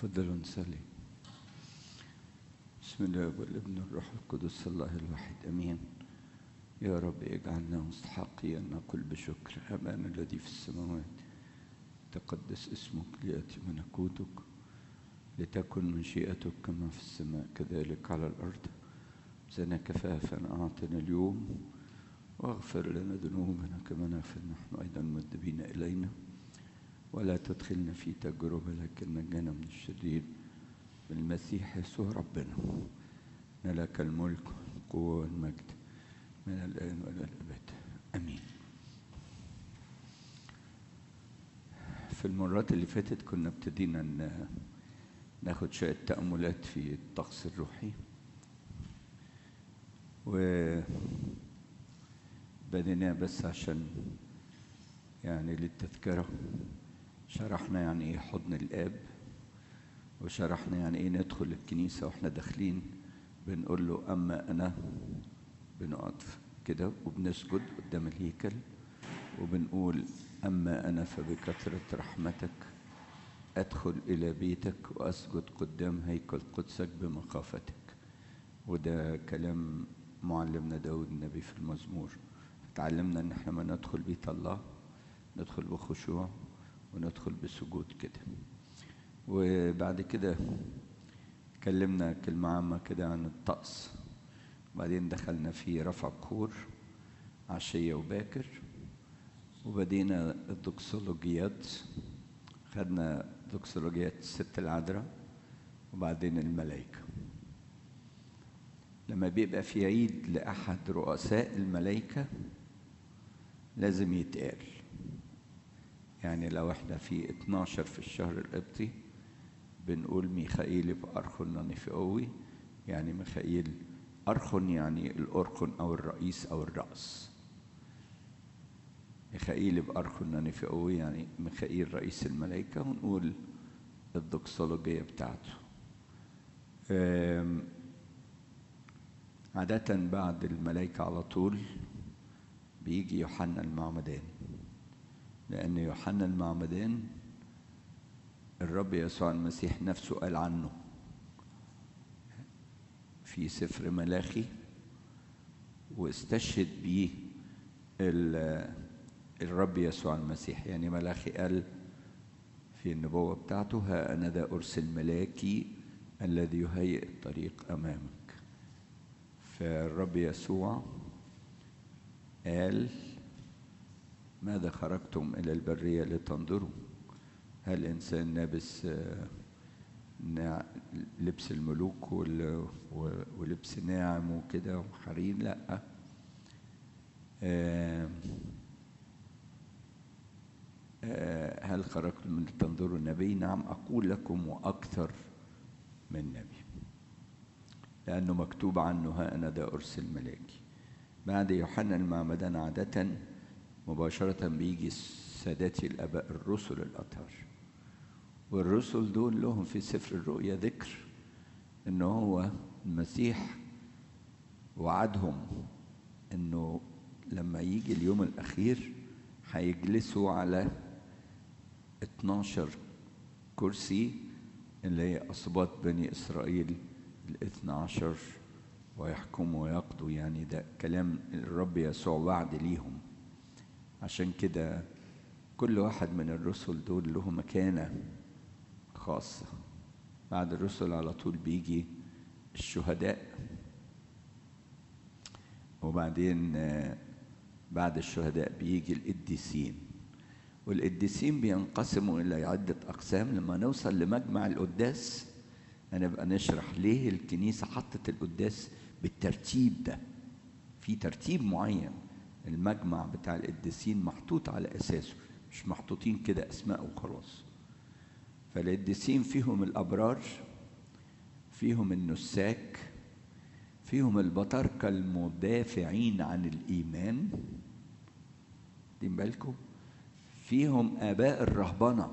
تفضلوا نصلي بسم الله والابن الروح القدس الله الواحد امين يا رب اجعلنا مستحقين ان نقول بشكر ابانا الذي في السماوات تقدس اسمك لياتي ملكوتك لتكن مشيئتك كما في السماء كذلك على الارض زنا كفافا اعطنا اليوم واغفر لنا ذنوبنا كما نغفر نحن ايضا المذنبين الينا ولا تدخلنا في تجربه لكن نجنا من الشرير بالمسيح يسوع ربنا لك الملك والقوه والمجد من الان والى الابد امين في المرات اللي فاتت كنا ابتدينا ن- ناخد شويه تاملات في الطقس الروحي و بدينا بس عشان يعني للتذكرة شرحنا يعني ايه حضن الاب وشرحنا يعني ايه ندخل الكنيسة واحنا داخلين بنقول له اما انا بنقعد كده وبنسجد قدام الهيكل وبنقول اما انا فبكثرة رحمتك ادخل الى بيتك واسجد قدام هيكل قدسك بمخافتك وده كلام معلمنا داود النبي في المزمور تعلمنا ان احنا ما ندخل بيت الله ندخل بخشوع وندخل بسجود كده وبعد كده اتكلمنا كلمة عامة كده عن الطقس وبعدين دخلنا في رفع بخور عشية وباكر وبدينا الدوكسولوجيات خدنا دوكسولوجيات الست العذراء وبعدين الملائكة لما بيبقى في عيد لأحد رؤساء الملائكة لازم يتقال يعني لو احنا في 12 في الشهر القبطي بنقول ميخائيل بأرخن نانيفئوي يعني ميخائيل أرخن يعني الأرخن أو الرئيس أو الرأس ميخائيل بأرخن نانيفئوي يعني ميخائيل رئيس الملائكة ونقول الدوكسولوجية بتاعته أم عادة بعد الملائكة على طول بيجي يوحنا المعمدان لأن يوحنا المعمدان الرب يسوع المسيح نفسه قال عنه في سفر ملاخي واستشهد بيه ال- الرب يسوع المسيح يعني ملاخي قال في النبوة بتاعته ها أنا ذا أرسل ملاكي الذي يهيئ الطريق أمامك فالرب يسوع قال ماذا خرجتم إلى البرية لتنظروا هل إنسان لابس آه، ناع- لبس الملوك وال- و- ولبس ناعم وكده وحرير لأ آه، آه، هل خرجتم من تنظروا النبي نعم أقول لكم وأكثر من نبي لأنه مكتوب عنه ها أنا ذا أرسل ملاكي بعد يوحنا المعمدان عادة مباشرة بيجي سادتي الآباء الرسل الأطهار والرسل دول لهم في سفر الرؤيا ذكر إن هو المسيح وعدهم إنه لما يجي اليوم الأخير هيجلسوا على 12 كرسي اللي هي أصباط بني إسرائيل الاثنى عشر ويحكموا ويقضوا يعني ده كلام الرب يسوع وعد ليهم عشان كده كل واحد من الرسل دول له مكانة خاصة بعد الرسل على طول بيجي الشهداء وبعدين آه، بعد الشهداء بيجي القديسين والقديسين بينقسموا إلى عدة أقسام لما نوصل لمجمع القداس هنبقى نشرح ليه الكنيسة حطت القداس بالترتيب ده في ترتيب معين المجمع بتاع القديسين محطوط على أساسه مش محطوطين كده أسماء وخلاص فالقديسين فيهم الأبرار فيهم النساك فيهم البطاركة المدافعين عن الإيمان دين بالكم فيهم آباء الرهبنة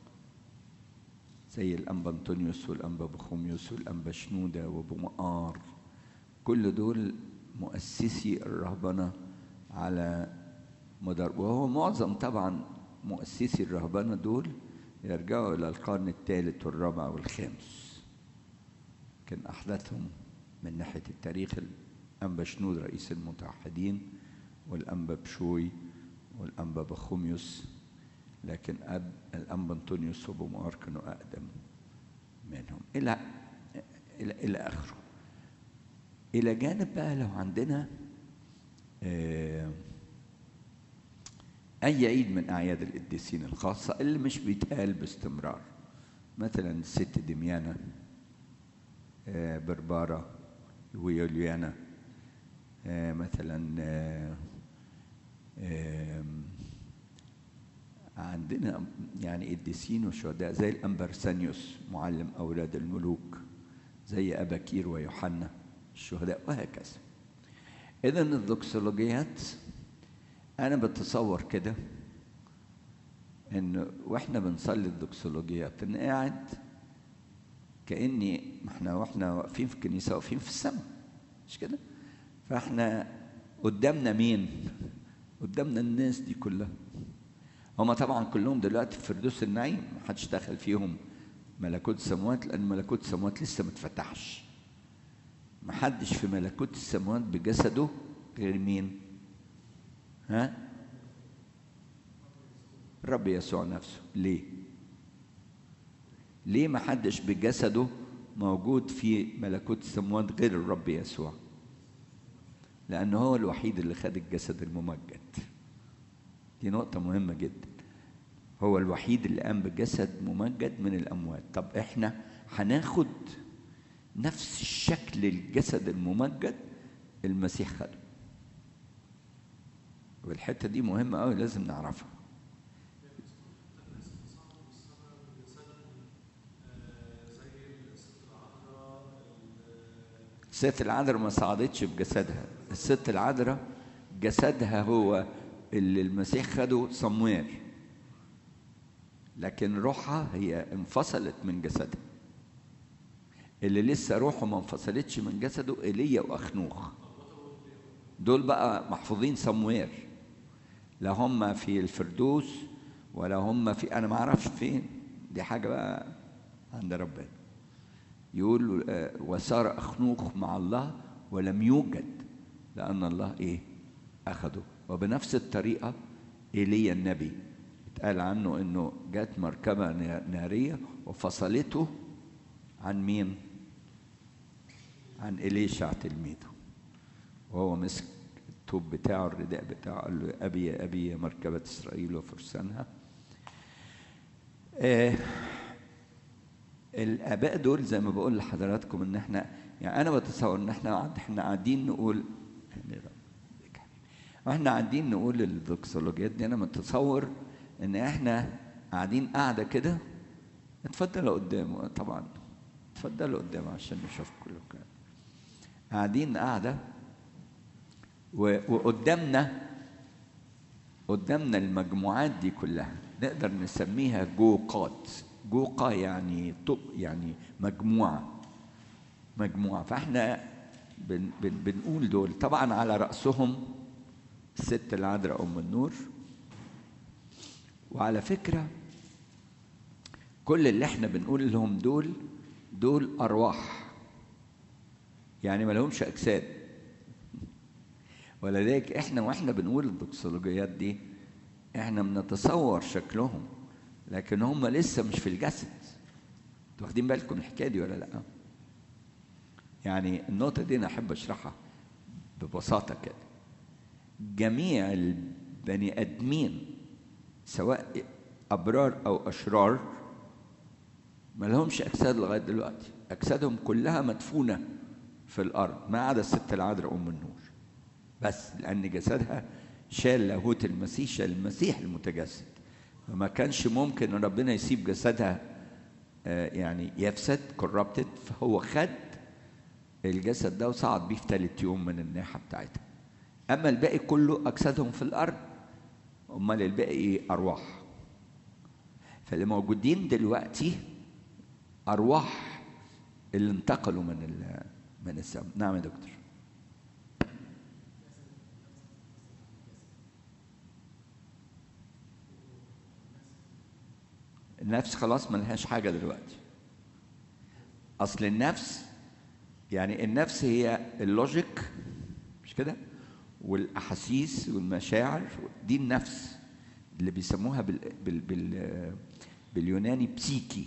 زي الأنبا أنطونيوس والأنبا بخوميوس والأنبا شنودة وأبو مقار كل دول مؤسسي الرهبنة على مدار وهو معظم طبعا مؤسسي الرهبنة دول يرجعوا إلى القرن الثالث والرابع والخامس كان أحدثهم من ناحية التاريخ الأنبا شنود رئيس المتوحدين والأنبا بشوي والأنبا بخوميوس لكن أب الأنبا أنطونيوس وأبو مؤار كانوا أقدم منهم إلى إلى إلى آخره إلى جانب بقى لو عندنا آه أي عيد من أعياد القديسين الخاصة اللي مش بيتقال باستمرار مثلا الست دميانة آه بربارة ويوليانا آه مثلا آه آه عندنا يعني قديسين وشهداء زي الأمبرسانيوس معلم أولاد الملوك زي أباكير ويوحنا الشهداء وهكذا إذا الدوكسولوجيات أنا بتصور كده إنه وإحنا بنصلي الدوكسولوجيات إن قاعد كأني ما إحنا وإحنا واقفين في الكنيسة واقفين في السماء مش كده؟ فإحنا قدامنا مين؟ قدامنا الناس دي كلها هما طبعا كلهم دلوقتي في فردوس النعيم محدش دخل فيهم ملكوت السماوات لأن ملكوت السماوات لسه ما اتفتحش محدش في ملكوت السماوات بجسده غير مين؟ ها؟ الرب يسوع نفسه ليه؟ ليه ما حدش بجسده موجود في ملكوت السماوات غير الرب يسوع؟ لأنه هو الوحيد اللي خد الجسد الممجد دي نقطة مهمة جدا هو الوحيد اللي قام بجسد ممجد من الأموات طب إحنا هناخد نفس الشكل الجسد الممجد المسيح خده والحتة دي مهمة أوي لازم نعرفها الست العذراء ما صعدتش بجسدها الست العذراء جسدها هو اللي المسيح خده صموير لكن روحها هي انفصلت من جسدها اللي لسه روحه ما انفصلتش من جسده ايليا واخنوخ دول بقى محفوظين صموير لا هم في الفردوس ولا هم في انا ما اعرفش فين دي حاجه بقى عند ربنا يقول وسار اخنوخ مع الله ولم يوجد لان الله ايه اخده وبنفس الطريقه ايليا النبي اتقال عنه انه جت مركبه ناريه وفصلته عن مين عن إليشع تلميذه وهو مسك التوب بتاعه الرداء بتاعه قال له أبي يا أبي يا مركبة إسرائيل وفرسانها آه الآباء دول زي ما بقول لحضراتكم إن إحنا يعني أنا بتصور إن إحنا إحنا قاعدين نقول واحنا قاعدين نقول الدوكسولوجيات دي أنا متصور إن إحنا قاعدين قاعدة كده اتفضلوا قدامه طبعا اتفضلوا قدام عشان نشوف كلكم قاعدين قاعدة وقدامنا قدامنا المجموعات دي كلها نقدر نسميها جوقات جوقة يعني طب يعني مجموعة مجموعة فاحنا بن بن بنقول دول طبعا على رأسهم الست العذراء أم النور وعلى فكرة كل اللي احنا بنقول لهم دول دول أرواح يعني ما لهمش أجساد ولذلك احنا واحنا بنقول الدوكسولوجيات دي احنا بنتصور شكلهم لكن هم لسه مش في الجسد انتوا واخدين بالكم من الحكايه دي ولا لا يعني النقطه دي انا احب اشرحها ببساطه كده جميع البني ادمين سواء ابرار او اشرار ما لهمش اجساد لغايه دلوقتي اجسادهم كلها مدفونه في الارض ما عدا الست العذراء ام النور بس لان جسدها شال لاهوت المسيح شال المسيح المتجسد فما كانش ممكن ان ربنا يسيب جسدها يعني يفسد كوربتد فهو خد الجسد ده وصعد بيه في ثالث يوم من الناحه بتاعتها اما الباقي كله اجسادهم في الارض امال الباقي ارواح فاللي موجودين دلوقتي ارواح اللي انتقلوا من من السماء نعم يا دكتور النفس خلاص ملهاش حاجة دلوقتي أصل النفس يعني النفس هي اللوجيك مش كده والأحاسيس والمشاعر دي النفس اللي بيسموها بال بال بال باليوناني بسيكي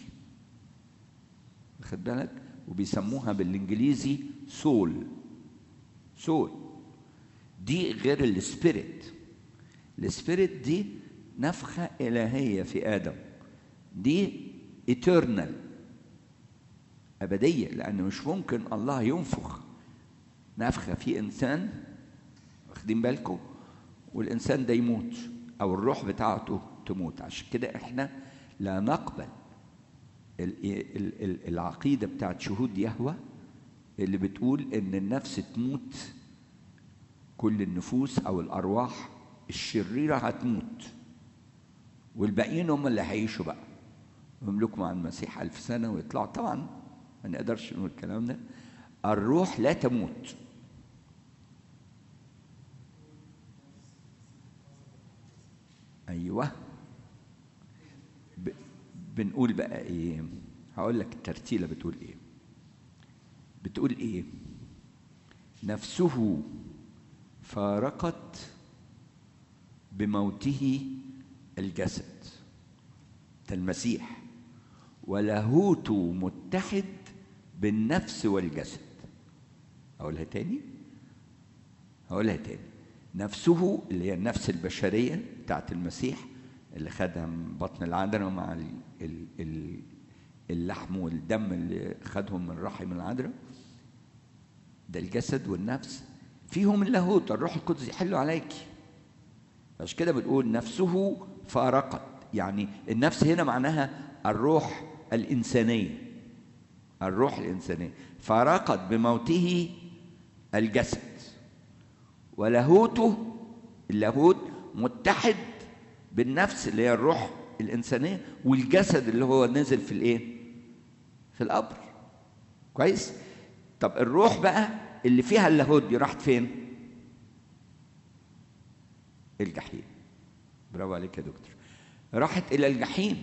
واخد بالك وبيسموها بالانجليزي سول سول دي غير السبيريت السبيريت دي نفخة إلهية في آدم دي eternal أبدية لأن مش ممكن الله ينفخ نفخة في إنسان واخدين بالكم والإنسان ده يموت أو الروح بتاعته تموت عشان كده إحنا لا نقبل العقيدة بتاعت شهود يهوه اللي بتقول إن النفس تموت كل النفوس أو الأرواح الشريرة هتموت والباقيين هم اللي هيعيشوا بقى يملكوا مع المسيح ألف سنة ويطلعوا طبعا ما نقدرش نقول الكلام ده الروح لا تموت أيوه ب... بنقول بقى إيه هقول لك الترتيلة بتقول إيه بتقول إيه نفسه فارقت بموته الجسد ده المسيح ولاهوته متحد بالنفس والجسد أقولها تاني هقولها تاني نفسه اللي هي النفس البشرية بتاعت المسيح اللي خدها من بطن العذراء مع اللحم والدم اللي خدهم من رحم العذراء ده الجسد والنفس فيهم اللاهوت الروح القدس يحل عليك عشان كده بنقول نفسه فارقت يعني النفس هنا معناها الروح الإنسانية الروح الإنسانية فارقت بموته الجسد ولاهوته اللاهوت متحد بالنفس اللي هي الروح الإنسانية والجسد اللي هو نزل في الإيه؟ في القبر كويس؟ طب الروح بقى اللي فيها اللاهوت دي راحت فين؟ الجحيم برافو عليك يا دكتور راحت إلى الجحيم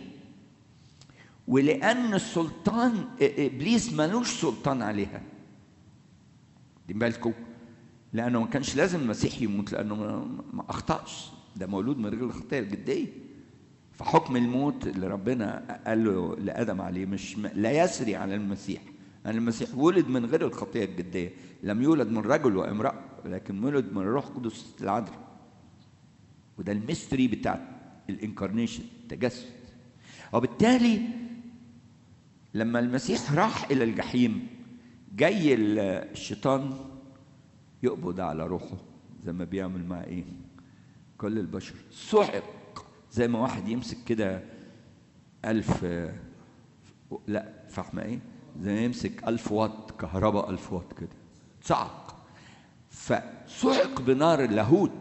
ولأن السلطان إبليس ملوش سلطان عليها دي بالكم لأنه ما كانش لازم المسيح يموت لأنه ما أخطأش ده مولود من غير الخطية الجدية فحكم الموت اللي ربنا قال له لآدم عليه مش لا يسري على المسيح أن يعني المسيح ولد من غير الخطية الجدية لم يولد من رجل وامرأة ولكن ولد من الروح القدس العذراء وده الميستري بتاع الانكارنيشن التجسد وبالتالي لما المسيح راح الى الجحيم جاي الشيطان يقبض على روحه زي ما بيعمل مع ايه كل البشر صعق زي ما واحد يمسك كده ألف لا فاهمة ايه زي ما يمسك ألف واط كهرباء ألف واط كده صعق فصعق بنار اللاهوت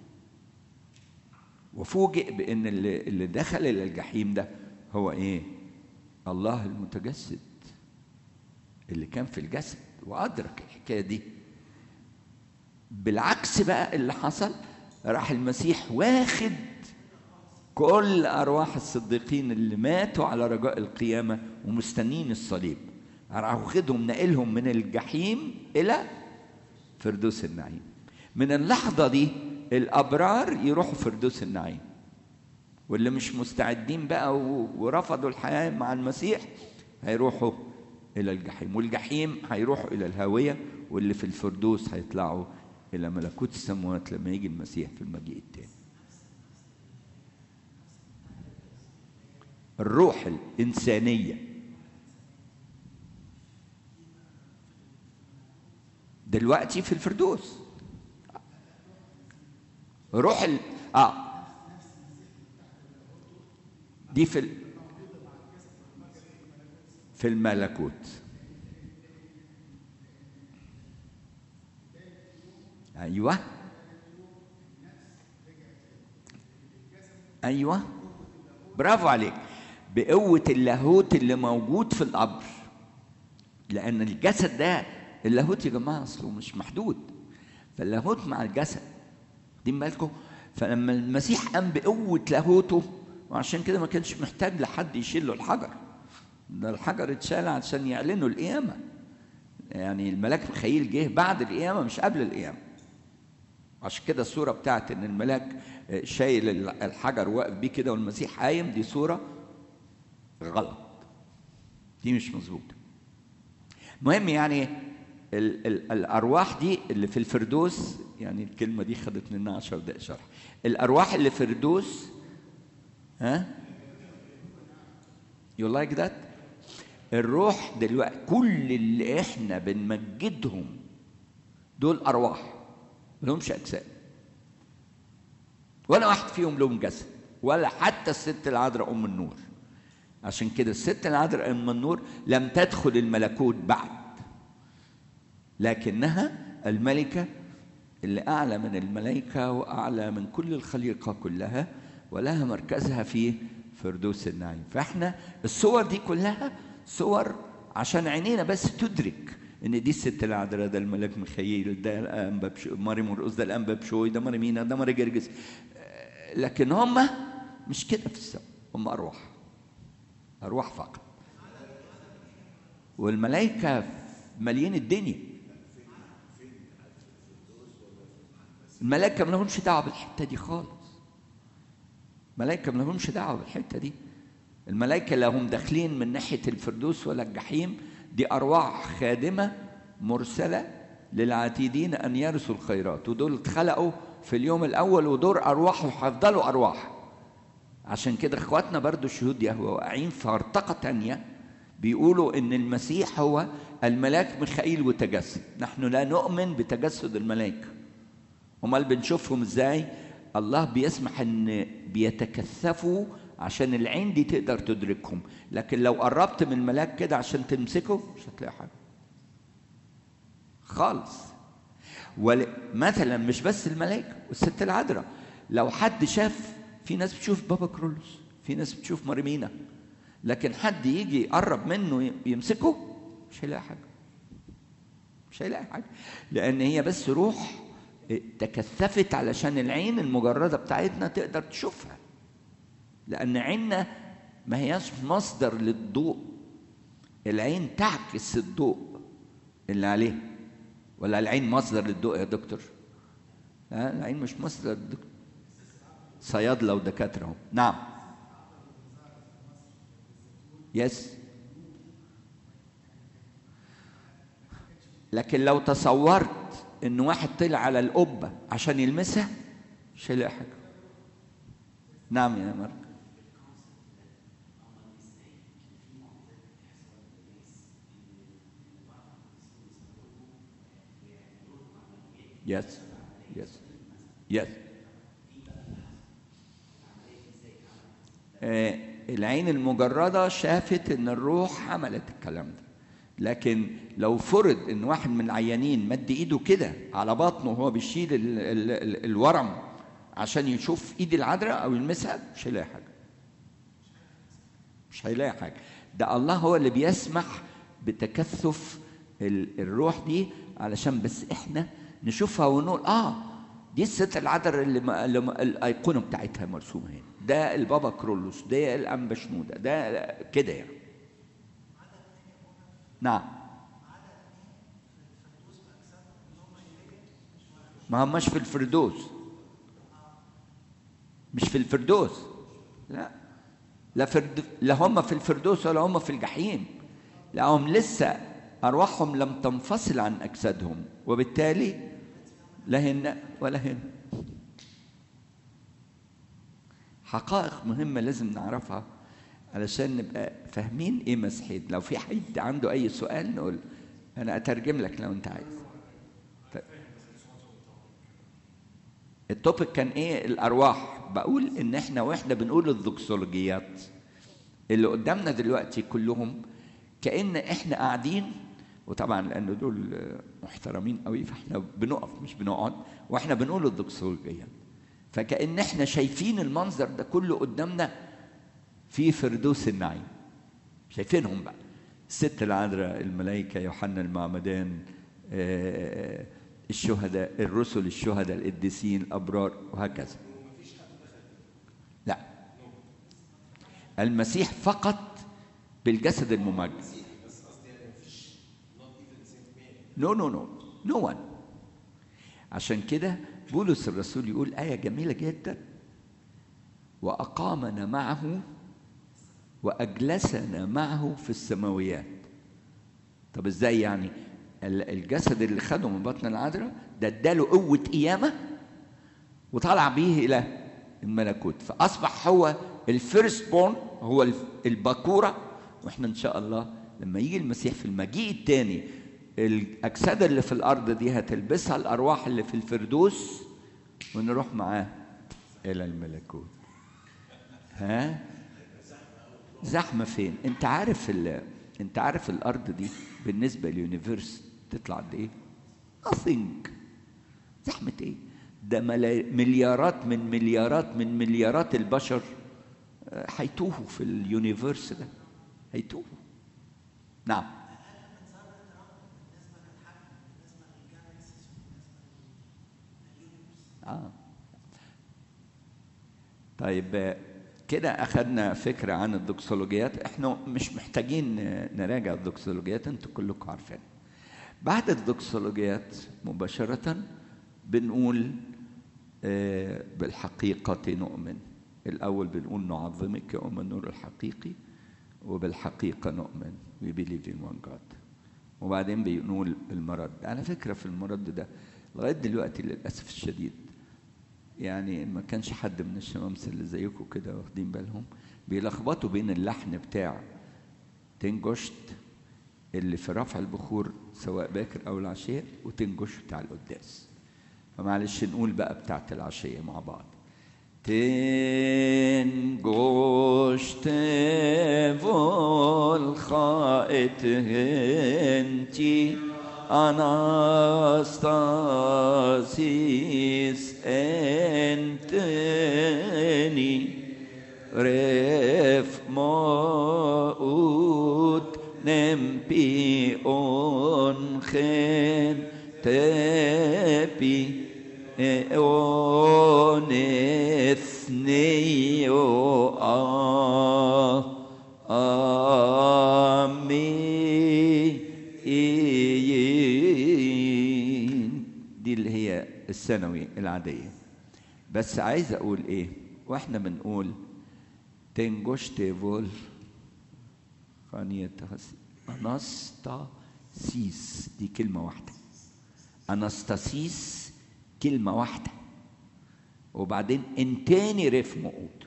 وفوجئ بان اللي, اللي دخل الى الجحيم ده هو ايه الله المتجسد اللي كان في الجسد وادرك الحكايه دي بالعكس بقى اللي حصل راح المسيح واخد كل ارواح الصديقين اللي ماتوا على رجاء القيامه ومستنين الصليب راح واخدهم نقلهم من الجحيم الى فردوس النعيم من اللحظه دي الابرار يروحوا فردوس النعيم واللي مش مستعدين بقى ورفضوا الحياه مع المسيح هيروحوا الى الجحيم والجحيم هيروحوا الى الهاويه واللي في الفردوس هيطلعوا الى ملكوت السماوات لما يجي المسيح في المجيء التاني الروح الانسانيه دلوقتي في الفردوس روح ال... اه دي في ال... في الملكوت ايوه ايوه برافو عليك بقوة اللاهوت اللي موجود في القبر لأن الجسد ده اللاهوت يا جماعة أصله مش محدود فاللاهوت مع الجسد دي بالكم فلما المسيح قام بقوة لاهوته وعشان كده ما كانش محتاج لحد يشيل له الحجر ده الحجر اتشال عشان يعلنوا القيامة يعني الملاك مخيل جه بعد القيامة مش قبل القيامة عشان كده الصورة بتاعت إن الملاك شايل الحجر واقف بيه كده والمسيح قايم دي صورة غلط دي مش مظبوطة المهم يعني ال ال الأرواح دي اللي في الفردوس يعني الكلمة دي خدت منها 10 دقايق شرح الأرواح اللي في الفردوس ها يو لايك ذات الروح دلوقتي كل اللي احنا بنمجدهم دول أرواح ما لهمش أجساد ولا واحد فيهم لهم جسد ولا حتى الست العذراء أم النور عشان كده الست العذراء أم النور لم تدخل الملكوت بعد لكنها الملكة اللي أعلى من الملائكة وأعلى من كل الخليقة كلها ولها مركزها في فردوس النعيم فإحنا الصور دي كلها صور عشان عينينا بس تدرك ان دي الست العذراء ده الملاك ميخائيل ده الانبا ماري مرقس ده الانبا بشوي ده ماري مينا ده ماري جرجس لكن هم مش كده في السماء هم ارواح ارواح فقط والملائكه مالين الدنيا الملائكه ما لهمش دعوه بالحته دي خالص الملائكه ما لهمش دعوه بالحته دي الملائكه لا هم داخلين من ناحيه الفردوس ولا الجحيم دي ارواح خادمه مرسله للعتيدين ان يرثوا الخيرات ودول اتخلقوا في اليوم الاول ودول ارواح وهيفضلوا ارواح عشان كده اخواتنا برضو شهود يهوه واقعين في هرطقه تانية بيقولوا ان المسيح هو الملاك ميخائيل وتجسد نحن لا نؤمن بتجسد الملائكه امال بنشوفهم ازاي الله بيسمح ان بيتكثفوا عشان العين دي تقدر تدركهم لكن لو قربت من الملاك كده عشان تمسكه مش هتلاقي حاجه خالص ومثلا مش بس الملائكه والست العذراء لو حد شاف في ناس بتشوف بابا كرولوس في ناس بتشوف مريمينا لكن حد يجي يقرب منه يمسكه مش هيلاقي حاجه مش هيلاقي حاجه لان هي بس روح تكثفت علشان العين المجرده بتاعتنا تقدر تشوفها لأن عيننا ما هياش مصدر للضوء العين تعكس الضوء اللي عليه ولا العين مصدر للضوء يا دكتور لا العين مش مصدر للضوء صيادلة ودكاترة نعم يس لكن لو تصورت ان واحد طلع على القبه عشان يلمسها مش هيلاقي حاجه نعم يا مرة Yes, yes, yes. آه العين المجردة شافت إن الروح عملت الكلام ده لكن لو فرض إن واحد من العيانين مد إيده كده على بطنه وهو بيشيل ال ال ال الورم عشان يشوف إيد العذراء أو يلمسها مش هيلاقي حاجة مش هيلاقي حاجة ده الله هو اللي بيسمح بتكثف الروح دي علشان بس إحنا نشوفها ونقول اه دي الست العذراء اللي, ما اللي ما الايقونه بتاعتها مرسومه هنا ده البابا كرولوس ده الانبا شنوده ده كده يعني نعم ما هماش في الفردوس مش في الفردوس لا لا فرد لا هم في الفردوس ولا هم في الجحيم لا هم لسه ارواحهم لم تنفصل عن اجسادهم وبالتالي لا هنا ولا هنا حقائق مهمة لازم نعرفها علشان نبقى فاهمين ايه مسيحية لو في حد عنده اي سؤال نقول انا اترجم لك لو انت عايز ف... التوبيك كان ايه الارواح بقول ان احنا واحنا بنقول الدوكسولوجيات اللي قدامنا دلوقتي كلهم كأن احنا قاعدين وطبعا لان دول محترمين قوي فاحنا بنقف مش بنقعد واحنا بنقول الدكسولوجيه فكأن احنا شايفين المنظر ده كله قدامنا في فردوس النعيم شايفينهم بقى الست العذراء الملائكه يوحنا المعمدان الشهداء الرسل الشهداء القديسين الابرار وهكذا لا المسيح فقط بالجسد الممجد نو نو نو نو ون عشان كده بولس الرسول يقول آية جميلة جدا وأقامنا معه وأجلسنا معه في السماويات طب ازاي يعني ال- الجسد اللي خده من بطن العذراء ده اداله قوة قيامة وطلع بيه إلى الملكوت فأصبح هو الفيرست بورن هو الف- البكورة واحنا إن شاء الله لما يجي المسيح في المجيء الثاني الأجساد اللي في الأرض دي هتلبسها الأرواح اللي في الفردوس ونروح معاه إلى الملكوت ها زحمة فين؟ أنت عارف ال... أنت عارف الأرض دي بالنسبة لليونيفرس تطلع قد إيه؟ nothing زحمة إيه؟ ده ملا- مليارات من مليارات من مليارات البشر آه، هيتوهوا في اليونيفرس ده هيتوهوا نعم آه. طيب آه، كده أخذنا فكرة عن الدوكسولوجيات احنا مش محتاجين آه، نراجع الدوكسولوجيات انتوا كلكم عارفين بعد الدوكسولوجيات مباشرة بنقول آه، بالحقيقة نؤمن الأول بنقول نعظمك يا أم النور الحقيقي وبالحقيقة نؤمن we believe in one God وبعدين بنقول المرد على فكرة في المرد ده لغاية دلوقتي للأسف الشديد يعني ما كانش حد من الشمامسة اللي زيكم كده واخدين بالهم بيلخبطوا بين اللحن بتاع تنجشت اللي في رفع البخور سواء باكر او العشيه وتنجش بتاع القداس فمعلش نقول بقى بتاعت العشيه مع بعض تنجش تفول خائت هنتي أناستاسيس أنتني رف موت نمبي أنخن تبي أونثنيو آمين دي اللي هي الثانوي العادية بس عايز أقول إيه وإحنا بنقول تنجوش تيفول خانية أناستاسيس دي كلمة واحدة أناستاسيس كلمة واحدة وبعدين انتاني ريف مقود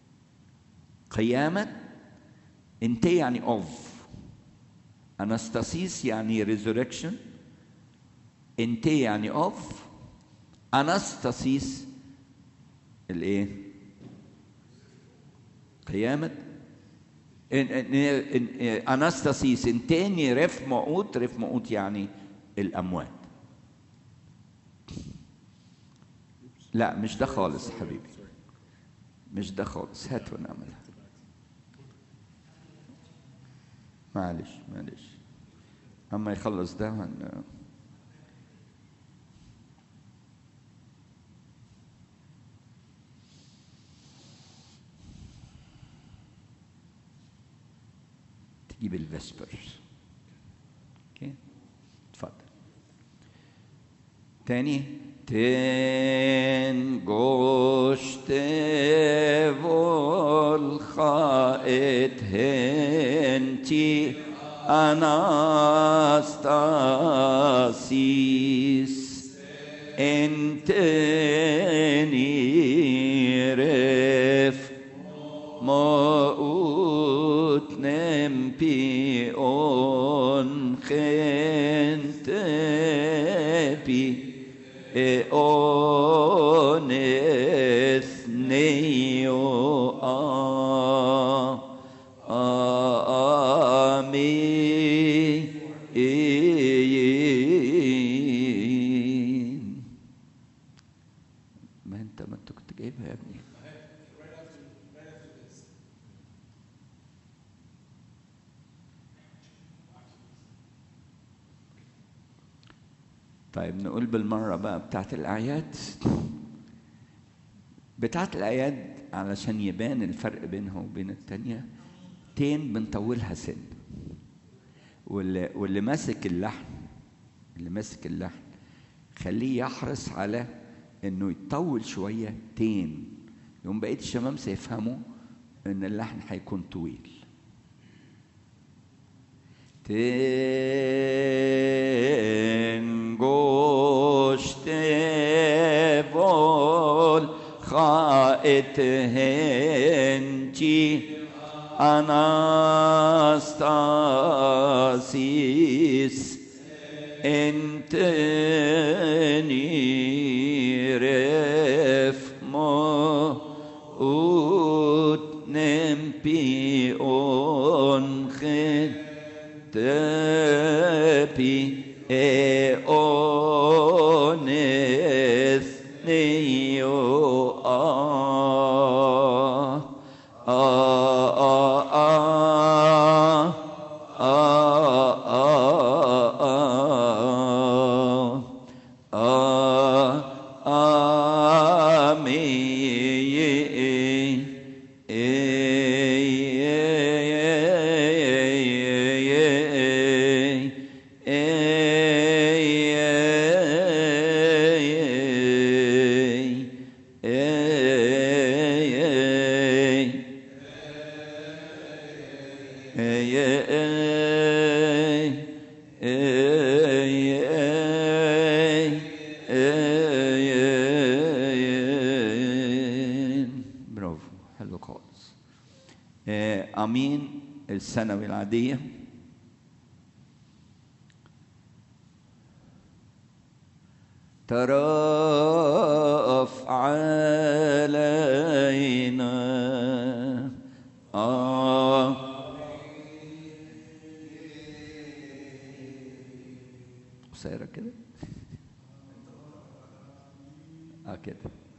قيامة انت يعني اوف اناستاسيس يعني ريزوركشن انت يعني اوف اناستاسيس الايه قيامة إن- إن- إن- اناستاسيس انتاني ريف مقود ريف مقود يعني الاموات لا مش ده خالص حبيبي مش ده خالص هات ونعملها معلش معلش اما يخلص ده هن... تجيب الفيسبرز اوكي اتفضل تاني تنجوش تفول خائت هنتي أناستاسيس انتني رف موت نمبي اون خنتبي اون اثنيو آمين ما انت ما انت كنت جايبها يا ابني طيب نقول بالمرة بقى بتاعت الأعياد بتاعت الأياد علشان يبان الفرق بينها وبين التانية تين بنطولها سن واللي, واللي ماسك اللحن اللي ماسك اللحن خليه يحرص على انه يطول شوية تين يوم بقية الشمامسة يفهموا ان اللحن هيكون طويل تنگشت بول خائت هنچی اناستاسیس انتنی رف موت نمپی اون خد تبی اونث نیو آه آه آه برافو حلو خالص آه، امين الثانوي العاديه ترف علينا آه قصيره كده اه كده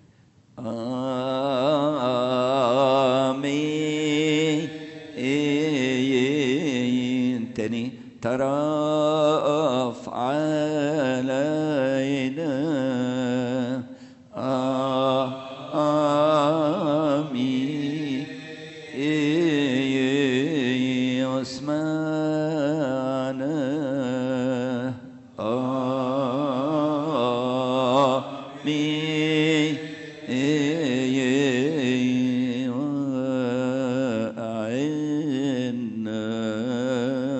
آمين تاني ترف علينا آمين واسمعنا آمين وأعنا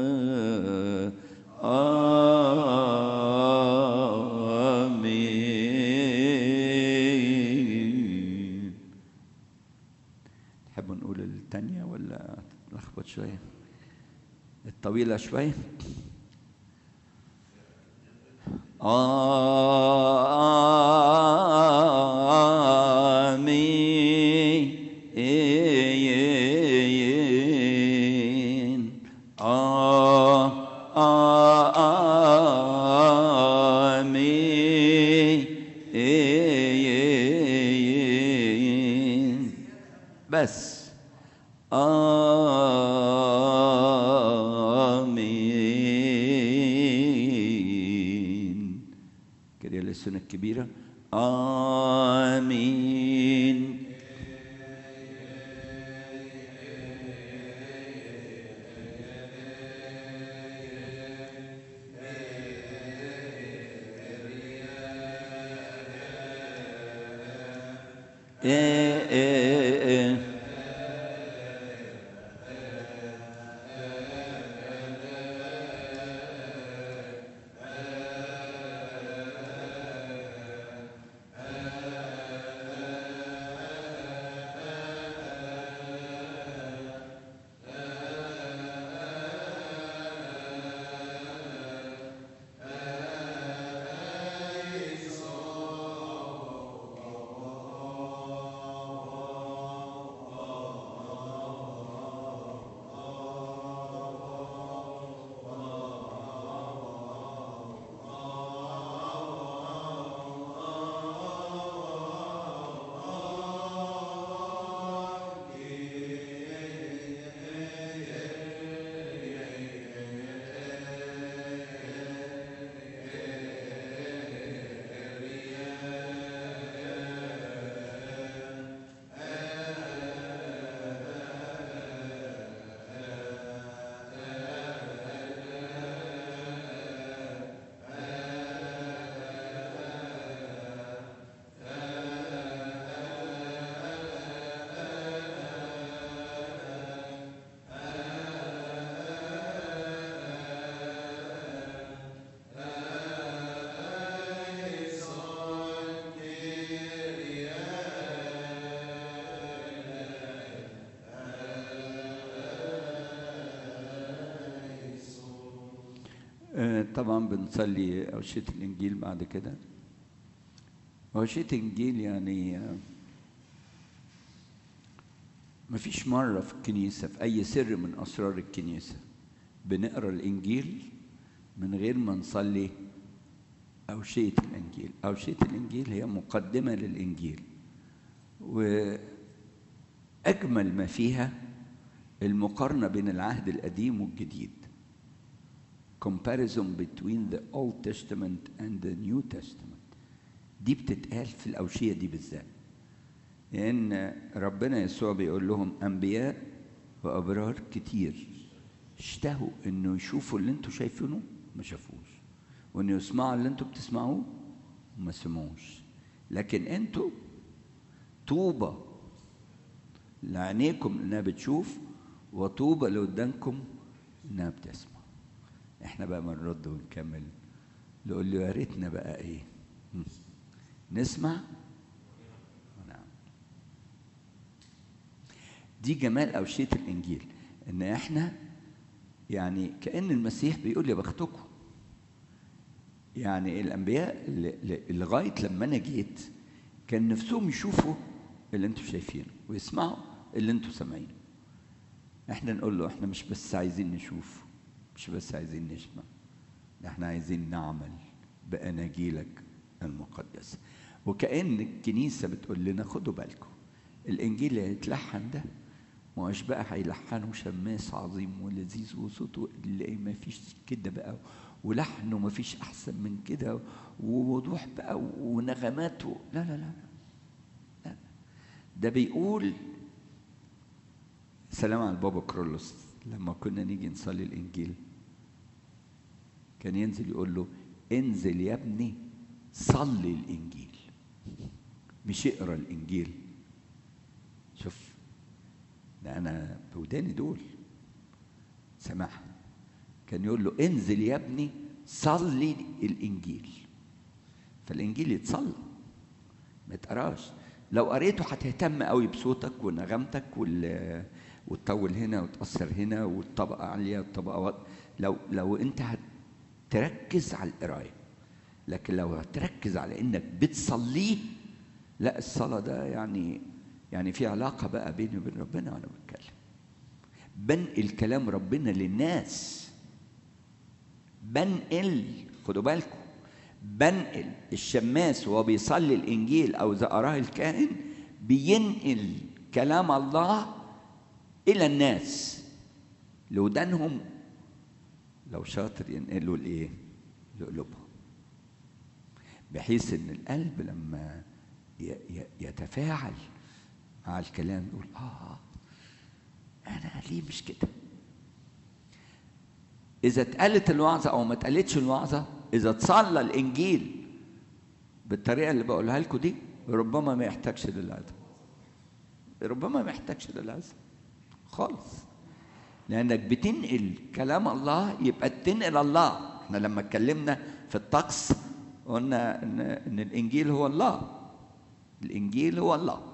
آمين تحبوا نقول التانية ولا لخبط شوية الطويلة شوية آمين آمين بس آمين كده السنة الكبيرة آمين إيه إيه إيه آه، طبعا بنصلي أوشية الإنجيل بعد كده أوشية الإنجيل يعني آه، مفيش مرة في الكنيسة في أي سر من أسرار الكنيسة بنقرأ الإنجيل من غير ما نصلي أوشية الإنجيل أوشية الإنجيل هي مقدمة للإنجيل وأجمل ما فيها المقارنة بين العهد القديم والجديد comparison between the Old Testament and the New Testament دي بتتقال في الأوشية دي بالذات لأن ربنا يسوع بيقول لهم أنبياء وأبرار كتير اشتهوا إنه يشوفوا اللي انتوا شايفينه ما شافوش وإنه يسمعوا اللي انتوا بتسمعوه ما سمعوش لكن انتوا طوبى لعينيكم انها بتشوف وطوبى لودانكم انها بتسمع احنا بقى بنرد ونكمل نقول له يا ريتنا بقى ايه مم. نسمع ونعم دي جمال أوشية الإنجيل إن إحنا يعني كأن المسيح بيقول يا بختكم يعني الأنبياء اللي- اللي- لغاية لما أنا جيت كان نفسهم يشوفوا اللي أنتوا شايفينه ويسمعوا اللي أنتوا سامعينه إحنا نقول له إحنا مش بس عايزين نشوف مش بس عايزين نسمع ده إحنا عايزين نعمل بأناجيلك المقدسة وكأن الكنيسة بتقول لنا خدوا بالكم الإنجيل اللي هيتلحن ده مش بقى هيلحنه شماس عظيم ولذيذ وصوته اللي ما فيش كده بقى ولحنه ما فيش أحسن من كده ووضوح بقى ونغماته لا لا لا لا, لا. ده بيقول سلام على البابا كرولوس لما كنا نيجي نصلي الإنجيل كان ينزل يقول له انزل يا ابني صلي الإنجيل مش اقرا الإنجيل شوف ده أنا بوداني دول سمعها كان يقول له انزل يا ابني صلي الإنجيل فالإنجيل يتصلى ما تقراش لو قريته هتهتم قوي بصوتك ونغمتك وال وتطول هنا وتأثر هنا والطبقة عالية والطبقة واطية لو لو أنت هتركز على القراية لكن لو هتركز على إنك بتصليه لا الصلاة ده يعني يعني في علاقة بقى بيني وبين ربنا وأنا بتكلم بنقل كلام ربنا للناس بنقل خدوا بالكم بنقل الشماس وهو بيصلي الانجيل او اذا قراه الكاهن بينقل كلام الله الى الناس لودانهم لو شاطر ينقلوا لايه؟ لقلوبهم بحيث ان القلب لما ي- ي- يتفاعل مع الكلام يقول اه انا ليه مش كده؟ إذا اتقالت الوعظة أو ما اتقالتش الوعظة إذا اتصلى الإنجيل بالطريقة اللي بقولها لكم دي ربما ما يحتاجش للعظة ربما ما يحتاجش للعظة خالص لأنك بتنقل كلام الله يبقى بتنقل الله احنا لما اتكلمنا في الطقس قلنا إن, إن الإنجيل هو الله الإنجيل هو الله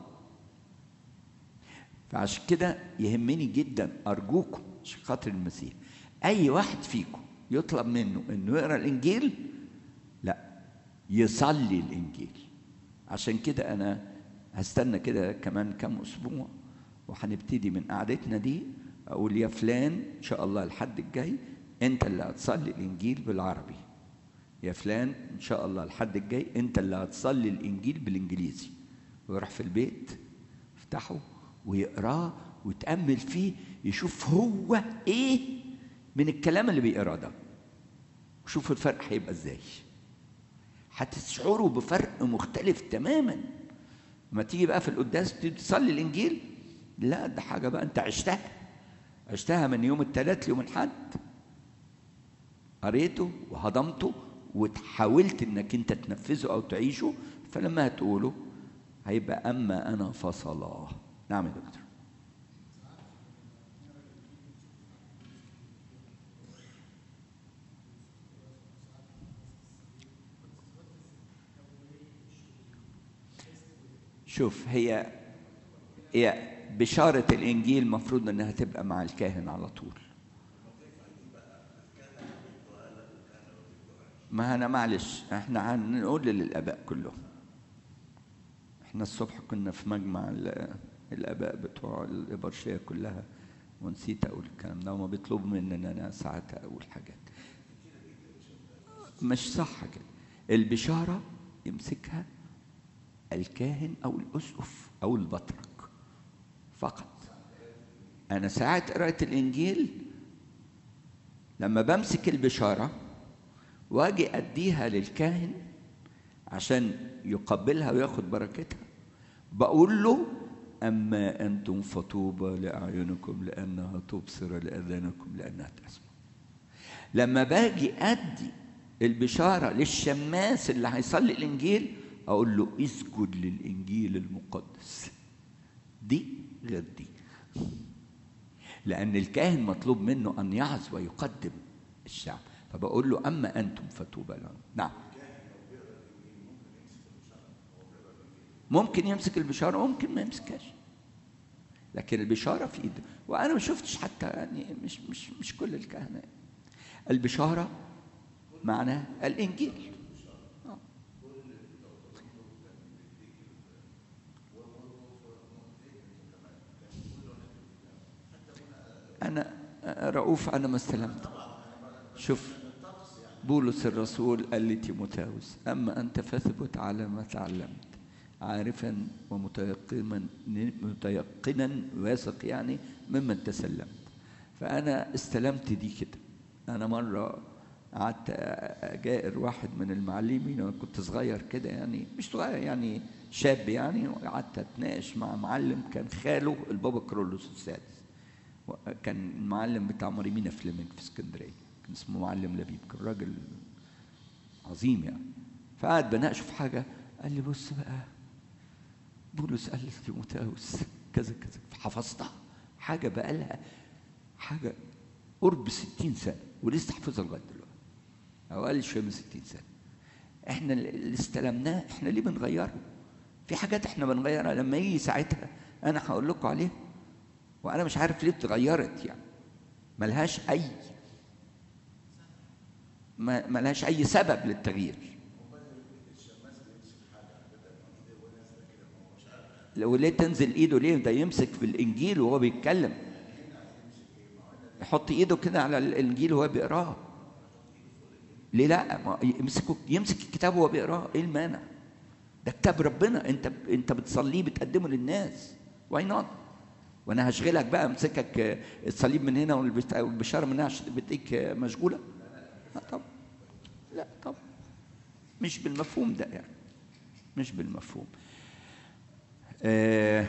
فعشان كده يهمني جدا أرجوكم عشان خاطر المسيح اي واحد فيكم يطلب منه انه يقرا الانجيل لا يصلي الانجيل عشان كده انا هستنى كده كمان كام اسبوع وهنبتدي من قعدتنا دي اقول يا فلان ان شاء الله الحد الجاي انت اللي هتصلي الانجيل بالعربي يا فلان ان شاء الله الحد الجاي انت اللي هتصلي الانجيل بالانجليزي ويروح في البيت يفتحه ويقراه ويتامل فيه يشوف هو ايه من الكلام اللي بيقراه ده وشوفوا الفرق هيبقى ازاي هتشعروا بفرق مختلف تماما لما تيجي بقى في القداس تصلي الانجيل لا ده حاجه بقى انت عشتها عشتها من يوم الثلاث ليوم الاحد قريته وهضمته وحاولت انك انت تنفذه او تعيشه فلما هتقوله هيبقى اما انا فصلاه نعم يا دكتور شوف هي هي بشارة الإنجيل المفروض إنها تبقى مع الكاهن على طول ما انا معلش احنا هنقول للاباء كلهم احنا الصبح كنا في مجمع ال- الاباء بتوع الابرشيه كلها ونسيت اقول الكلام ده وما بيطلبوا مني ان انا ساعات اقول حاجات مش صح كده البشاره يمسكها الكاهن او الاسقف او البطرك فقط انا ساعات قراءه الانجيل لما بمسك البشاره واجي اديها للكاهن عشان يقبلها وياخد بركتها بقول له اما انتم فطوبى لاعينكم لانها تبصر لاذانكم لانها تسمع لما باجي ادي البشاره للشماس اللي هيصلي الانجيل اقول له اسجد للانجيل المقدس دي غير دي لأن الكاهن مطلوب منه أن يعظ ويقدم الشعب فبقول له أما أنتم فتوبى لهم نعم ممكن يمسك البشارة وممكن ما يمسكهاش لكن البشارة في إيده وأنا ما شفتش حتى يعني مش مش مش كل الكهنة البشارة معناه الإنجيل آه. أنا رؤوف أنا ما استلمت شوف بولس الرسول قال لتيموثاوس أما أنت فاثبت على ما تعلمت عارفا ومتيقنا متيقنا واثق يعني ممن تسلمت فأنا استلمت دي كده أنا مرة قعدت أجائر واحد من المعلمين وأنا كنت صغير كده يعني مش صغير يعني شاب يعني وقعدت أتناقش مع معلم كان خاله البابا كرولوس السادس كان المعلم بتاع مريمينا فليمنج في اسكندريه كان اسمه معلم لبيب كان راجل عظيم يعني فقعد بناقشه في حاجه قال لي بص بقى بولس قال لتيموثاوس كذا كذا فحفظتها حاجه بقى لها حاجه قرب 60 سنه ولسه حافظها لغايه دلوقتي او اقل شويه من 60 سنه احنا اللي استلمناه احنا ليه بنغيره في حاجات احنا بنغيرها لما يجي ساعتها انا هقول لكم عليها وانا مش عارف ليه اتغيرت يعني ملهاش اي ما ملهاش اي سبب للتغيير لو ليه تنزل ايده ليه ده يمسك في الانجيل وهو بيتكلم يحط ايده كده على الانجيل وهو بيقراه ليه لا ما يمسكه يمسك الكتاب وهو بيقراه ايه المانع ده كتاب ربنا انت انت بتصليه بتقدمه للناس واي نوت وانا هشغلك بقى امسكك الصليب من هنا والبشاره من هنا عشان بديك مشغوله لا طب لا طب مش بالمفهوم ده يعني مش بالمفهوم آه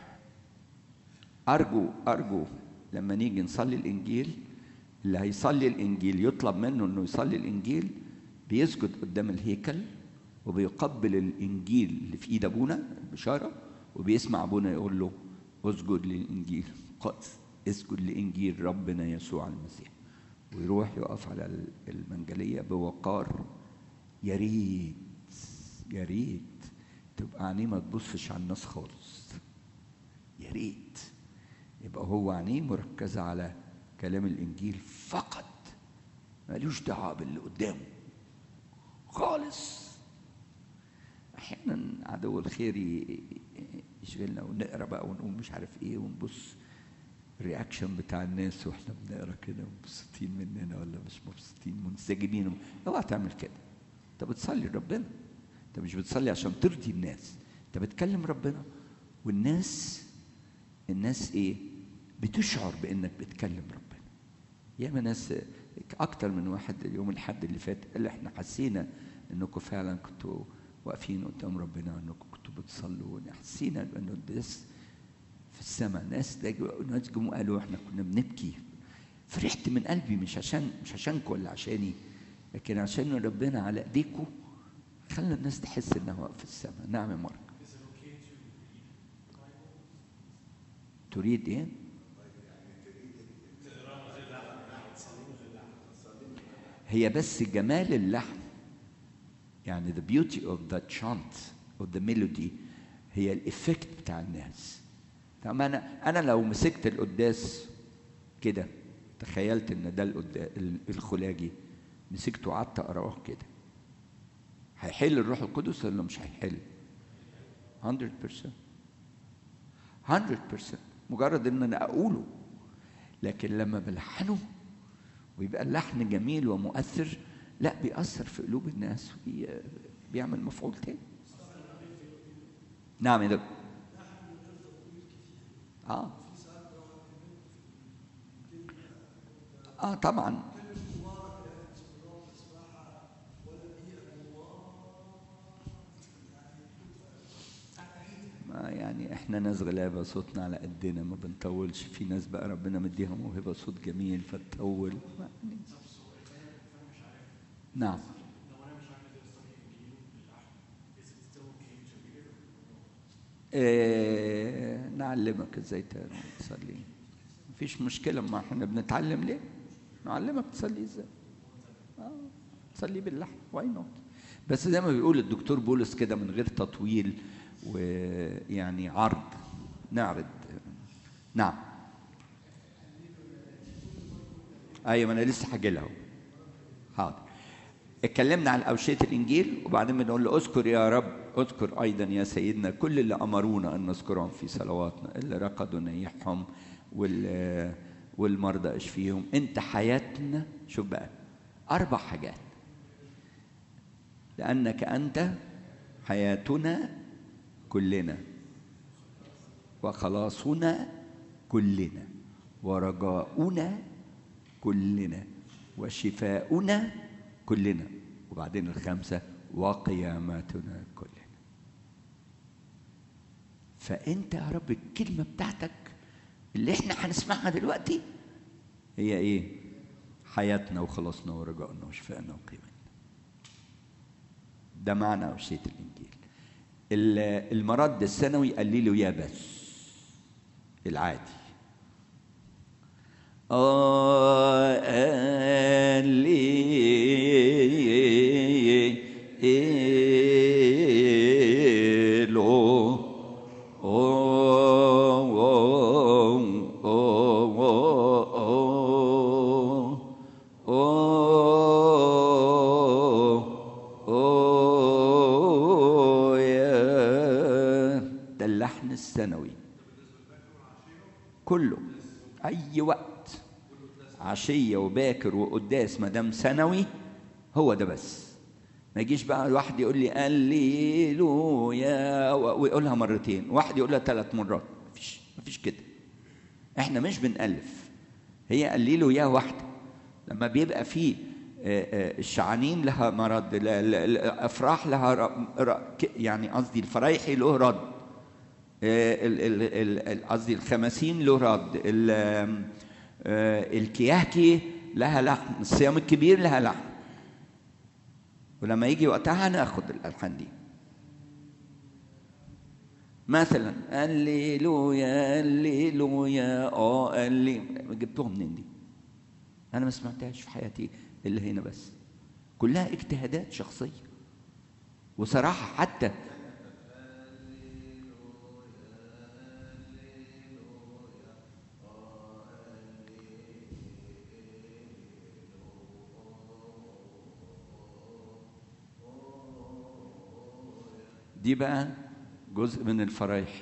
ارجو ارجو لما نيجي نصلي الانجيل اللي هيصلي الانجيل يطلب منه انه يصلي الانجيل بيسجد قدام الهيكل وبيقبل الانجيل اللي في ايد ابونا البشاره وبيسمع ابونا يقول له اسجد للانجيل قدس اسجد لانجيل ربنا يسوع المسيح ويروح يقف على المنجليه بوقار يا ريت يا ريت تبقى عينيه ما تبصش على الناس خالص يا ريت يبقى هو عينيه مركزه على كلام الانجيل فقط ملوش دعوه باللي قدامه خالص احيانا عدو الخير يشغلنا ونقرا بقى ونقول مش عارف ايه ونبص الرياكشن بتاع الناس واحنا بنقرا كده مبسوطين مننا ولا مش مبسوطين منسجمين اوعى تعمل كده انت بتصلي لربنا انت مش بتصلي عشان ترضي الناس انت بتكلم ربنا والناس الناس ايه بتشعر بانك بتكلم ربنا ياما ناس اكتر من واحد اليوم الحد اللي فات قال احنا حسينا انكم فعلا كنتوا واقفين قدام ربنا انكم كنتوا بتصلوا حسينا انه الناس في السماء ناس ناس جم قالوا احنا كنا بنبكي فرحت من قلبي مش عشان مش عشانكم ولا عشاني لكن عشان ربنا على ايديكم خلى الناس تحس انها واقفه في السماء نعم يا مارك تريد ايه؟ هي بس جمال اللحن يعني the beauty of the chant of the melody هي الافكت بتاع الناس طب انا انا لو مسكت القداس كده تخيلت ان ده الخلاجي مسكته وقعدت اقراه كده هيحل الروح القدس ولا مش هيحل 100% 100% مجرد ان انا اقوله لكن لما بلحنه ويبقى اللحن جميل ومؤثر لا بيأثر في قلوب الناس وبيعمل مفعول تاني نعم يا دكتور اه اه طبعا ما يعني احنا ناس غلابه صوتنا على قدنا ما بنطولش في ناس بقى ربنا مديها موهبه صوت جميل فتطول ما- يعني نعم إيه نعلمك ازاي تصلي مفيش مشكله ما احنا بنتعلم ليه نعلمك تصلي ازاي آه، تصلي باللحن واي نوت بس زي ما بيقول الدكتور بولس كده من غير تطويل ويعني عرض نعرض نعم ايوه ما انا لسه هاجي لها أهو. حاضر اتكلمنا عن أوشية الإنجيل وبعدين بنقول له اذكر يا رب اذكر أيضا يا سيدنا كل اللي أمرونا أن نذكرهم في صلواتنا اللي رقدوا نيحهم وال والمرضى اشفيهم أنت حياتنا شوف بقى أربع حاجات لأنك أنت حياتنا كلنا وخلاصنا كلنا ورجاؤنا كلنا وشفاؤنا كلنا وبعدين الخامسة وقيامتنا كلنا فأنت يا رب الكلمة بتاعتك اللي احنا هنسمعها دلوقتي هي ايه؟ حياتنا وخلاصنا ورجائنا وشفائنا وقيمتنا ده معنى أوشية الإنجيل ال- المرض السنوي قليله يا بس العادي ده اللحن السنوي كله اي وقت عشيه وباكر وقداس ما دام ثانوي هو ده بس ما يجيش بقى الواحد يقول لي هللويا ويقولها مرتين واحد يقولها ثلاث مرات مفيش مفيش كده احنا مش بنألف هي هللويا واحده لما بيبقى في آه، آه، الشعانين لها مرض ال- ال- الافراح لها ر- ر- ك- يعني قصدي الفرايحي له رد آه، ال- ال- ال- ال- قصدي الخمسين له رد ال- آم، آه، الكياكي لها لحن الصيام الكبير لها لحن ولما يجي وقتها هناخد الالحان دي مثلا هللويا هللويا اه هلي جبتهم منين دي؟ انا ما سمعتهاش في حياتي الا هنا بس كلها اجتهادات شخصيه وصراحه حتى دي بقى جزء من الفرايح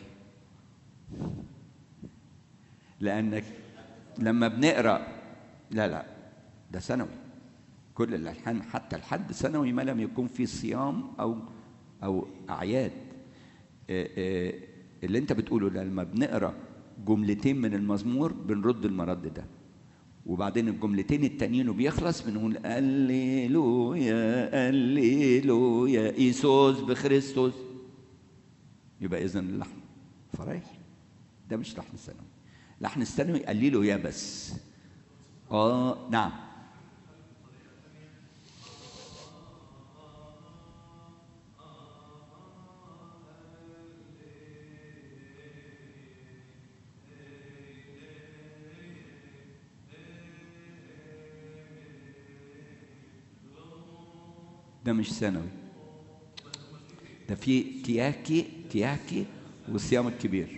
لانك لما بنقرا لا لا ده ثانوي كل الالحان حتى الحد ثانوي ما لم يكن فيه صيام او او اعياد آه، آه، اللي انت بتقوله ده لما بنقرا جملتين من المزمور بنرد المرد ده وبعدين الجملتين التانيين وبيخلص بنقول الليلويا الليلويا ايسوس بخريستوس يبقى اذا اللحن فرايح ده مش لحن ثانوي لحن الثانوي قليله يا بس اه نعم ده مش ثانوي ده في كياكي كياكي والصيام الكبير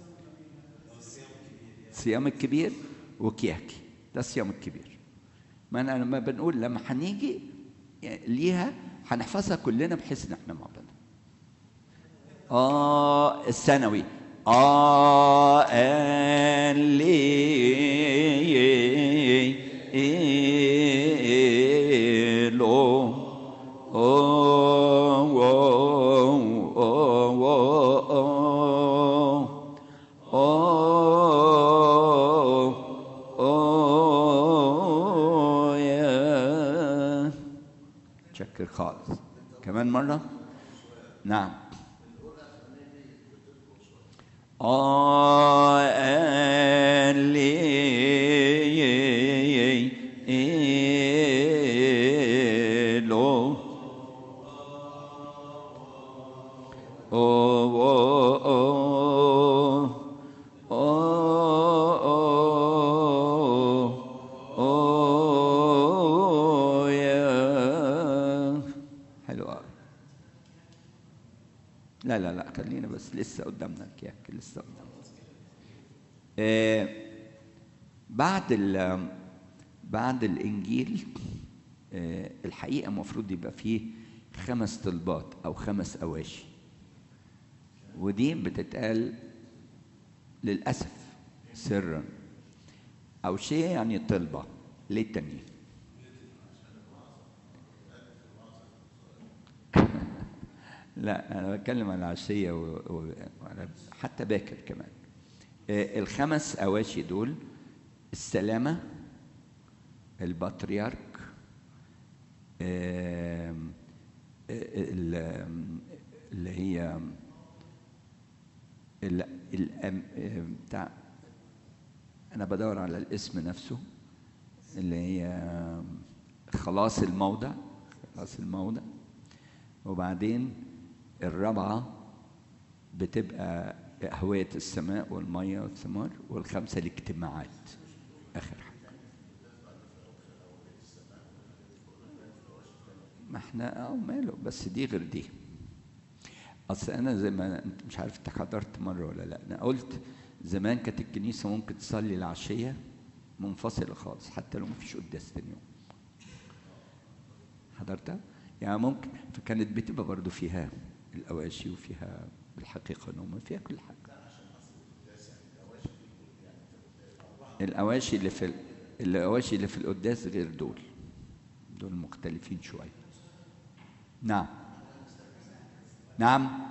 الصيام الكبير وكياكي ده الصيام الكبير ما انا لما بنقول لما هنيجي ليها هنحفظها كلنا بحيث ان احنا مع بعض اه الثانوي اه ان لي لو oh, oh, oh, oh, oh, oh, yeah. شكر خالص كمان مرة نعم آه أن لي لو Oh, oh, oh, oh, oh, oh, yeah. حلو قوي لا لا لا خلينا بس لسه قدامنا الكيك لسه قدامنا آه بعد ال بعد الانجيل آه الحقيقه المفروض يبقى فيه خمس طلبات او خمس اواشي ودي بتتقال للأسف سرا أو شيء يعني طلبة للتانيين لا أنا بتكلم عن العشية و... و... وعلى- حتى باكر كمان آه، الخمس أواشي دول السلامة البطريرك آم، آه، ال- اللي هي ال ال بتاع انا بدور على الاسم نفسه اللي هي خلاص الموضع خلاص الموضع وبعدين الرابعه بتبقى هوية السماء والمية والثمار والخمسة الاجتماعات آخر حاجة ما احنا اه ماله بس دي غير دي اصل انا زي ما انت مش عارف انت حضرت مره ولا لا انا قلت زمان كانت الكنيسه ممكن تصلي العشيه منفصله خالص حتى لو مفيش قداس تاني يوم حضرتها يعني ممكن فكانت بتبقى برضو فيها الاواشي وفيها بالحقيقه نوم فيها كل حاجه الاواشي اللي في ال- الاواشي اللي في القداس غير دول دول مختلفين شويه نعم نعم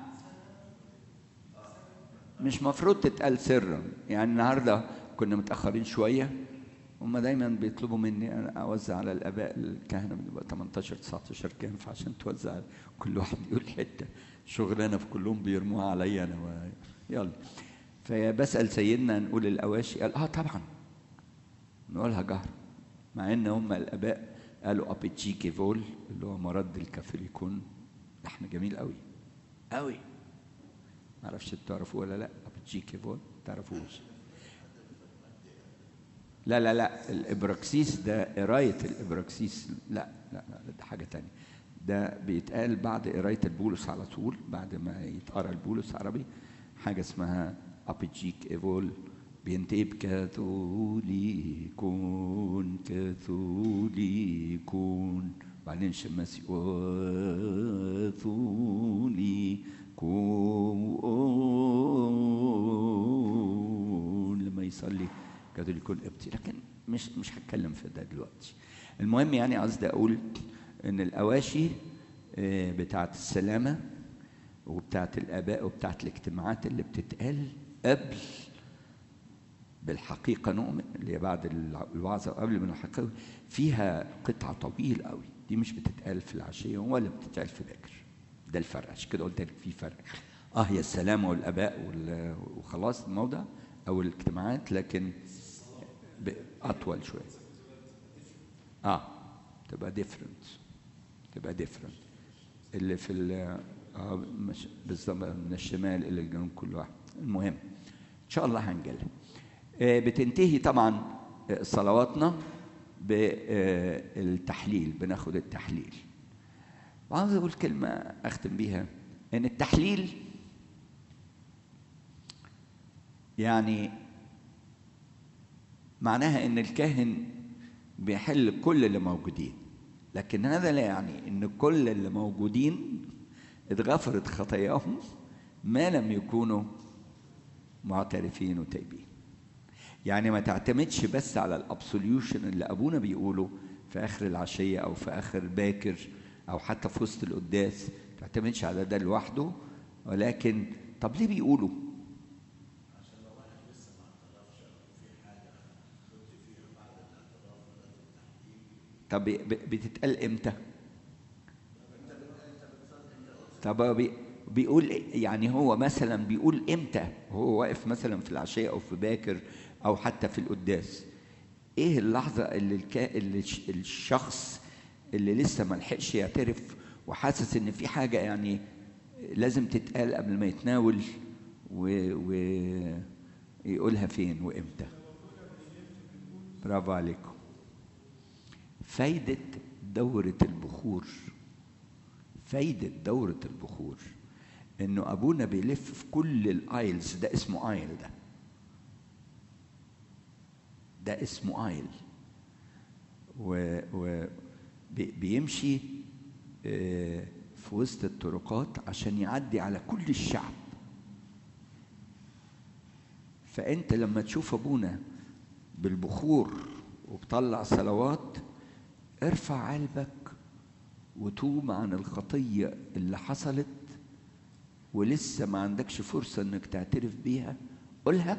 مش مفروض تتقال سرا يعني النهارده كنا متاخرين شويه هما دايما بيطلبوا مني انا اوزع على الاباء الكهنه بنبقى 18 19 كان فعشان توزع كل واحد يقول حته شغلانه في كلهم بيرموها عليا انا و... يلا فبسال سيدنا نقول الاواشي قال اه طبعا نقولها جهر مع ان هم الاباء قالوا ابيتشيكي فول اللي هو مرد الكاثوليكون لحن جميل قوي قوي ما اعرفش انتوا تعرفوه ولا لا ابيتشيكي فول تعرفوش لا لا لا الابراكسيس ده قرايه الابراكسيس لا لا لا ده حاجه تانية ده بيتقال بعد قرايه البولس على طول بعد ما يتقرا البولس عربي حاجه اسمها ابيجيك ايفول بينتهي بكاثوليكون كاثوليكون بعدين شماسي كاثوليكون لما يصلي كاثوليكون ابتي لكن مش مش هتكلم في ده دلوقتي المهم يعني قصدي اقول ان الاواشي آه، بتاعت السلامه وبتاعت الاباء وبتاعت الاجتماعات اللي بتتقال قبل بالحقيقه نؤمن اللي هي بعد الع- الوعظه وقبل من الحقيقه فيها قطعه طويل قوي دي مش بتتقال في العشيه ولا بتتقال في باكر ده الفرق عشان كده قلت لك في فرق اه هي السلامه والاباء وال- وخلاص الموضع او الاجتماعات لكن ب- اطول شويه اه تبقى ديفرنت تبقى ديفرنت اللي في ال اه مش بالظبط من الشمال الى الجنوب كل واحد المهم ان شاء الله هنجلها آه بتنتهي طبعا آه، صلواتنا بالتحليل بناخد التحليل وعاوز اقول كلمه اختم بيها ان التحليل يعني معناها ان الكاهن بيحل كل اللي موجودين لكن هذا لا يعني ان كل اللي موجودين اتغفرت خطاياهم ما لم يكونوا معترفين وتايبين يعني ما تعتمدش بس على الابسوليوشن اللي ابونا بيقوله في اخر العشيه او في اخر باكر او حتى في وسط القداس ما تعتمدش على ده لوحده ولكن طب ليه بيقولوا طب ب- بتتقال امتى طب هو بي بيقول يعني هو مثلا بيقول امتى هو واقف مثلا في العشيه او في باكر او حتى في القداس ايه اللحظه اللي, الكا اللي الش- الشخص اللي لسه ما لحقش يعترف وحاسس ان في حاجه يعني لازم تتقال قبل ما يتناول ويقولها فين وامتى برافو عليكم فايدة دورة البخور فايدة دورة البخور انه ابونا بيلف في كل الايلز ده اسمه ايل ده ده اسمه ايل و, و بي- بيمشي آه، في وسط الطرقات عشان يعدي على كل الشعب فانت لما تشوف ابونا بالبخور وبطلع صلوات ارفع قلبك وتوب عن الخطية اللي حصلت ولسه ما عندكش فرصة انك تعترف بيها قولها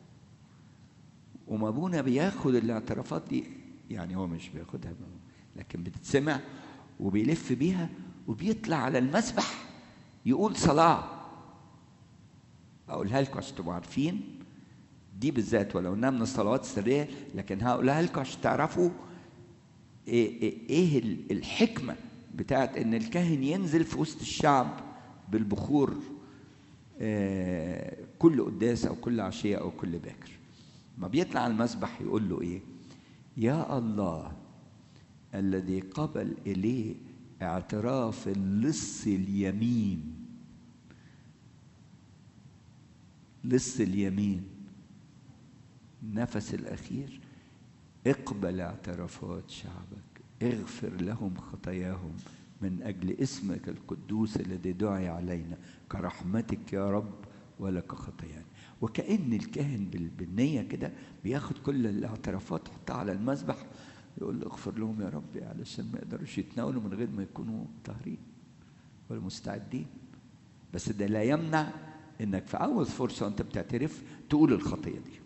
وما ابونا بياخد الاعترافات دي يعني هو مش بياخدها لكن بتتسمع وبيلف بيها وبيطلع على المسبح يقول صلاة أقولها لكم عشان تبقوا عارفين دي بالذات ولو انها من الصلوات السريه لكن هقولها لكم عشان تعرفوا ايه, إيه, إيه ال- الحكمه بتاعت ان الكاهن ينزل في وسط الشعب بالبخور آه، كل قداس او كل عشيه او كل باكر ما بيطلع على المسبح يقول له ايه يا الله الذي قبل اليه اعتراف اللص اليمين لص اليمين النفس الأخير اقبل اعترافات شعبك اغفر لهم خطاياهم من أجل اسمك القدوس الذي دعي علينا كرحمتك يا رب ولك خطايانا وكأن الكاهن بال- بالنية كده بياخد كل الاعترافات يحطها على المذبح يقول له اغفر لهم يا رب علشان ما يقدروش يتناولوا من غير ما يكونوا طاهرين ولا مستعدين بس ده لا يمنع انك في اول فرصه وانت بتعترف تقول الخطيه دي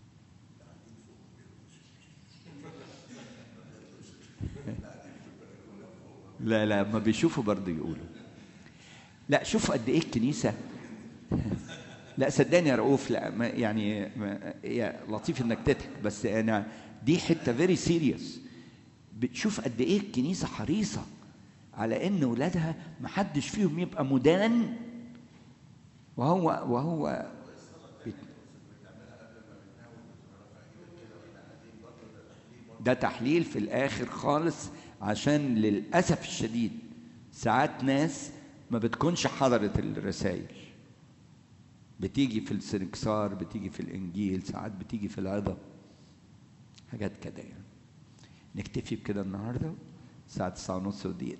لا لا ما بيشوفوا برضه يقولوا لا شوف قد ايه الكنيسه لا صدقني يا رؤوف لا ما يعني ما يا لطيف انك تضحك بس انا دي حته فيري سيريس بتشوف قد ايه الكنيسه حريصه على ان ولادها ما حدش فيهم يبقى مدان وهو وهو بت- ده تحليل في الاخر خالص عشان للاسف الشديد ساعات ناس ما بتكونش حضرت الرسائل بتيجي في السنكسار بتيجي في الانجيل ساعات بتيجي في العظة حاجات كده يعني نكتفي بكده النهارده الساعه 9:30 ودقيقة